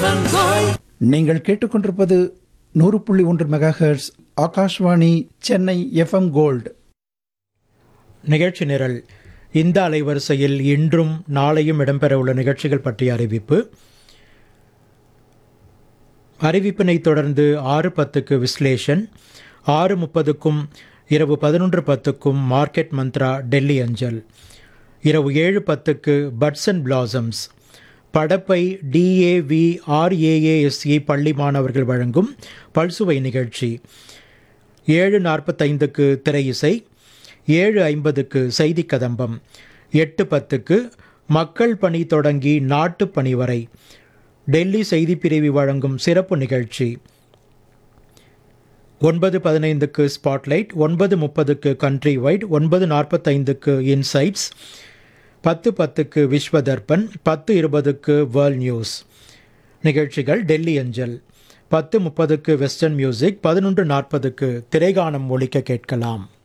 FM gold நீங்கள் கேட்டுக்கொண்டிருப்பது நூறு புள்ளி ஒன்று megahertz Akashvani Chennai FM gold நிகழ்ச்சி நிரல் இந்த அலைவரிசையில் இன்றும் நாளையும் இடம்பெறவுள்ள நிகழ்ச்சிகள் பற்றிய அறிவிப்பு அறிவிப்பினை தொடர்ந்து ஆறு பத்துக்கு விஸ்லேஷன் ஆறு முப்பதுக்கும் இரவு பதினொன்று பத்துக்கும் மார்க்கெட் மந்த்ரா டெல்லி அஞ்சல் இரவு ஏழு பத்துக்கு buds and blossoms Padappai DAV RAASE பள்ளி மாணவர்கள் வழங்கும் பல்சுவை நிகழ்ச்சி ஏழு நாற்பத்தைந்துக்கு திரை இசை ஏழு ஐம்பதுக்கு செய்தி கதம்பம் எட்டு பத்துக்கு மக்கள் பணி தொடங்கி நாட்டுப் பணி வரை டெல்லி செய்திப் பிரிவு வழங்கும் சிறப்பு நிகழ்ச்சி ஒன்பது பதினைந்துக்கு ஸ்பாட்லைட் ஒன்பது முப்பதுக்கு கண்ட்ரி வைட் ஒன்பது நாற்பத்தைந்துக்கு இன்சைட்ஸ் பத்து பத்துக்கு விஸ்வ தர்பன் பத்து இருபதுக்கு வேர்ல்ட் நியூஸ் நிகழ்ச்சிகள் டெல்லி அஞ்சல் பத்து முப்பதுக்கு வெஸ்டர்ன் மியூசிக் பதினொன்று நாற்பதுக்கு திரைகானம் ஒலிக்க கேட்கலாம்